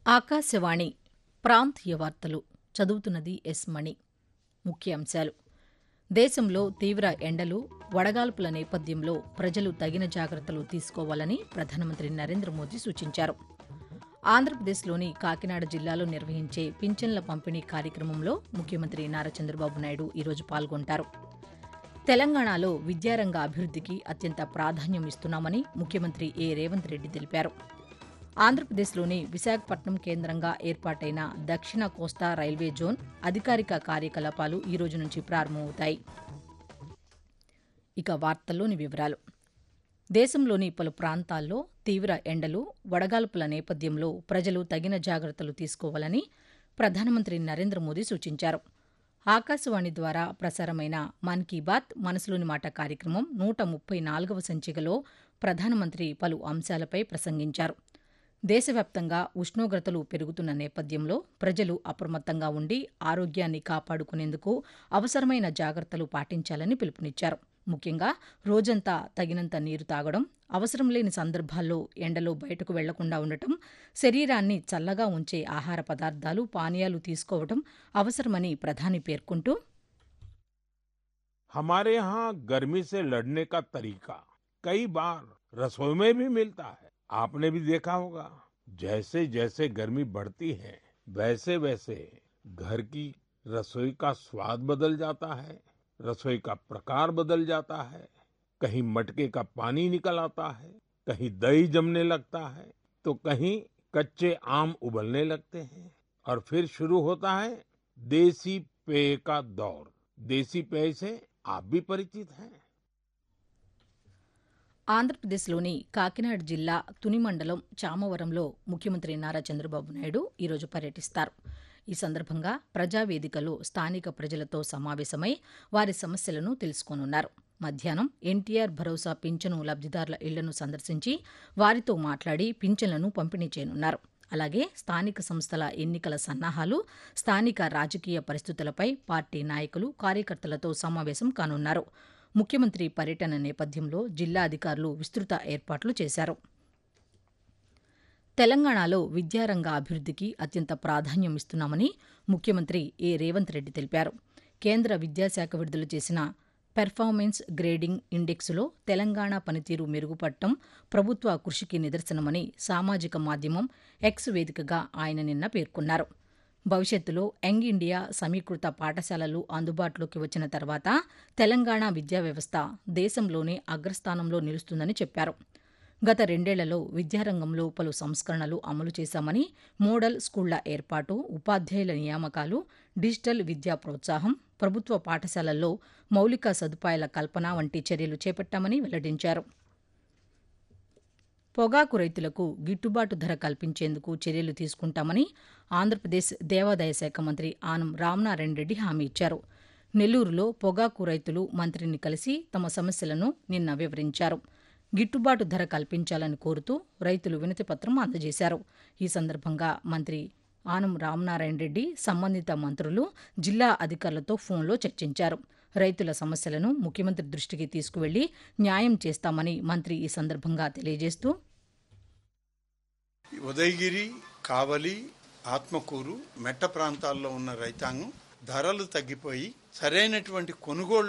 ఆకాశవాణి ప్రాంతీయ వార్తలు చదువుతున్నది ఎస్ మణి ముఖ్యాంశాలు దేశంలో తీవ్ర ఎండలు వడగాల్పుల నేపథ్యంలో ప్రజలు తగిన జాగ్రత్తలు తీసుకోవాలని ప్రధానమంత్రి నరేంద్ర మోదీ సూచించారు ఆంధ్రప్రదేశ్లోని కాకినాడ జిల్లాలో నిర్వహించే పింఛన్ల పంపిణీ కార్యక్రమంలో ముఖ్యమంత్రి నారా చంద్రబాబు నాయుడు ఈరోజు పాల్గొంటారు తెలంగాణలో విద్యారంగ అభివృద్దికి అత్యంత ప్రాధాన్యం ఇస్తున్నామని ముఖ్యమంత్రి ఏ రేవంత్ రెడ్డి తెలిపారు ఆంధ్రప్రదేశ్లోని విశాఖపట్నం కేంద్రంగా ఏర్పాటైన దక్షిణ కోస్తా రైల్వే జోన్ అధికారిక కార్యకలాపాలు ఈ రోజు నుంచి ప్రారంభమవుతాయి ఇక వార్తల్లోని వివరాలు దేశంలోని పలు ప్రాంతాల్లో తీవ్ర ఎండలు వడగాల్పుల నేపథ్యంలో ప్రజలు తగిన జాగ్రత్తలు తీసుకోవాలని ప్రధానమంత్రి నరేంద్ర మోదీ సూచించారు ఆకాశవాణి ద్వారా ప్రసారమైన మన్ కీ బాత్ మనసులోని మాట కార్యక్రమం నూట ముప్పై నాలుగవ సంచికలో ప్రధానమంత్రి పలు అంశాలపై ప్రసంగించారు దేశవ్యాప్తంగా ఉష్ణోగ్రతలు పెరుగుతున్న నేపథ్యంలో ప్రజలు అప్రమత్తంగా ఉండి ఆరోగ్యాన్ని కాపాడుకునేందుకు అవసరమైన జాగ్రత్తలు పాటించాలని పిలుపునిచ్చారు ముఖ్యంగా రోజంతా తగినంత నీరు తాగడం అవసరం లేని సందర్భాల్లో ఎండలో బయటకు వెళ్లకుండా ఉండటం శరీరాన్ని చల్లగా ఉంచే ఆహార పదార్థాలు పానీయాలు తీసుకోవడం అవసరమని ప్రధాని పేర్కొంటూ हमारे यहाँ गर्मी से लड़ने का तरीका कई बार रसोई में भी मिलता है आपने भी देखा होगा जैसे जैसे गर्मी बढ़ती है वैसे वैसे घर की रसोई का स्वाद बदल जाता है रसोई का प्रकार बदल जाता है कहीं मटके का पानी निकल आता है कहीं दही जमने लगता है तो कहीं कच्चे आम उबलने लगते हैं और फिर शुरू होता है देसी पेय का दौर देसी पेय से आप भी परिचित हैं ఆంధ్రప్రదేశ్లోని కాకినాడ జిల్లా తుని మండలం చామవరంలో ముఖ్యమంత్రి నారా చంద్రబాబు నాయుడు ఈరోజు పర్యటిస్తారు ఈ సందర్భంగా ప్రజావేదికలో స్థానిక ప్రజలతో సమావేశమై వారి సమస్యలను తెలుసుకోనున్నారు మధ్యాహ్నం ఎన్టీఆర్ భరోసా పింఛను లబ్దిదారుల ఇళ్లను సందర్శించి వారితో మాట్లాడి పింఛన్లను పంపిణీ చేయనున్నారు అలాగే స్థానిక సంస్థల ఎన్నికల సన్నాహాలు స్థానిక రాజకీయ పరిస్థితులపై పార్టీ నాయకులు కార్యకర్తలతో సమావేశం కానున్నారు ముఖ్యమంత్రి పర్యటన నేపథ్యంలో జిల్లా అధికారులు విస్తృత ఏర్పాట్లు చేశారు తెలంగాణలో విద్యారంగ అభివృద్దికి అత్యంత ప్రాధాన్యం ఇస్తున్నామని ముఖ్యమంత్రి ఏ రేవంత్ రెడ్డి తెలిపారు కేంద్ర విద్యాశాఖ విడుదల చేసిన పెర్ఫార్మెన్స్ గ్రేడింగ్ ఇండెక్సులో తెలంగాణ పనితీరు మెరుగుపడటం ప్రభుత్వ కృషికి నిదర్శనమని సామాజిక మాధ్యమం ఎక్స్ వేదికగా ఆయన నిన్న పేర్కొన్నారు భవిష్యత్తులో యంగ్ ఇండియా సమీకృత పాఠశాలలు అందుబాటులోకి వచ్చిన తర్వాత తెలంగాణ విద్యా వ్యవస్థ దేశంలోనే అగ్రస్థానంలో నిలుస్తుందని చెప్పారు గత రెండేళ్లలో విద్యారంగంలో పలు సంస్కరణలు అమలు చేశామని మోడల్ స్కూళ్ల ఏర్పాటు ఉపాధ్యాయుల నియామకాలు డిజిటల్ విద్యా ప్రోత్సాహం ప్రభుత్వ పాఠశాలల్లో మౌలిక సదుపాయాల కల్పన వంటి చర్యలు చేపట్టామని వెల్లడించారు పొగాకు రైతులకు గిట్టుబాటు ధర కల్పించేందుకు చర్యలు తీసుకుంటామని ఆంధ్రప్రదేశ్ దేవాదాయ శాఖ మంత్రి ఆనం రామనారాయణ రెడ్డి హామీ ఇచ్చారు నెల్లూరులో పొగాకు రైతులు మంత్రిని కలిసి తమ సమస్యలను నిన్న వివరించారు గిట్టుబాటు ధర కల్పించాలని కోరుతూ రైతులు వినతిపత్రం అందజేశారు ఈ సందర్భంగా మంత్రి ఆనం రామనారాయణ రెడ్డి సంబంధిత మంత్రులు జిల్లా అధికారులతో ఫోన్లో చర్చించారు రైతుల సమస్యలను ముఖ్యమంత్రి దృష్టికి తీసుకువెళ్లి న్యాయం చేస్తామని మంత్రి ఈ సందర్భంగా తెలియజేస్తూ ఉదయగిరి కావలి ఆత్మకూరు మెట్ట ప్రాంతాల్లో ఉన్న రైతాంగం ధరలు తగ్గిపోయి సరైనటువంటి కొనుగోళ్లు